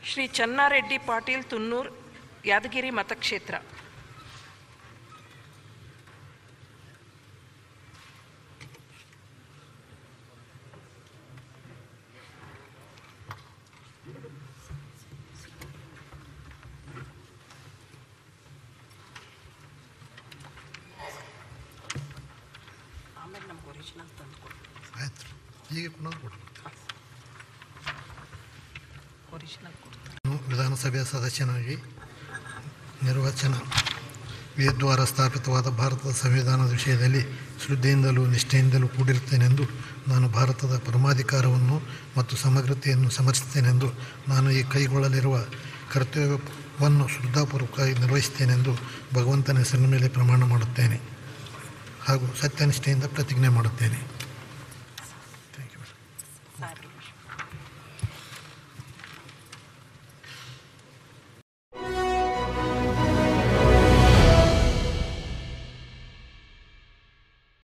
ಶ್ರೀ ಚನ್ನಾರೆಡ್ಡಿ ಪಾಟೀಲ್ ತುನ್ನೂರ್ ಯಾದಗಿರಿ ಮತಕ್ಷೇತ್ರ ಆಮೇಲೆ ನಮ್ಗೆ ಒರಿಜಿನಲ್ ತಂದು ಕೊಡಿ ಆಯ್ತು ಈಗ ಪುನಃ ಕೊಡ್ಬೇಕು ಒರಿಜಿನಲ್ ಕೊಡ್ತಾರೆ ನಾನು ವಿಧಾನಸಭೆಯ ಸದಸ್ಯನಾಗಿ ನಿರ್ವಚನ ವಿದ್ವಾರ ಸ್ಥಾಪಿತವಾದ ಭಾರತದ ಸಂವಿಧಾನದ ವಿಷಯದಲ್ಲಿ ಶ್ರದ್ಧೆಯಿಂದಲೂ ನಿಷ್ಠೆಯಿಂದಲೂ ಕೂಡಿರುತ್ತೇನೆಂದು ನಾನು ಭಾರತದ ಪರಮಾಧಿಕಾರವನ್ನು ಮತ್ತು ಸಮಗ್ರತೆಯನ್ನು ಸಮರ್ಥಿಸ್ತೇನೆಂದು ನಾನು ಈ ಕೈಗೊಳ್ಳಲಿರುವ ಕರ್ತವ್ಯವನ್ನು ಶ್ರದ್ಧಾಪೂರ್ವಕವಾಗಿ ನಿರ್ವಹಿಸ್ತೇನೆಂದು ಭಗವಂತನ ಹೆಸರಿನ ಮೇಲೆ ಪ್ರಮಾಣ ಮಾಡುತ್ತೇನೆ ಹಾಗೂ ಸತ್ಯನಿಷ್ಠೆಯಿಂದ ಪ್ರತಿಜ್ಞೆ ಮಾಡುತ್ತೇನೆ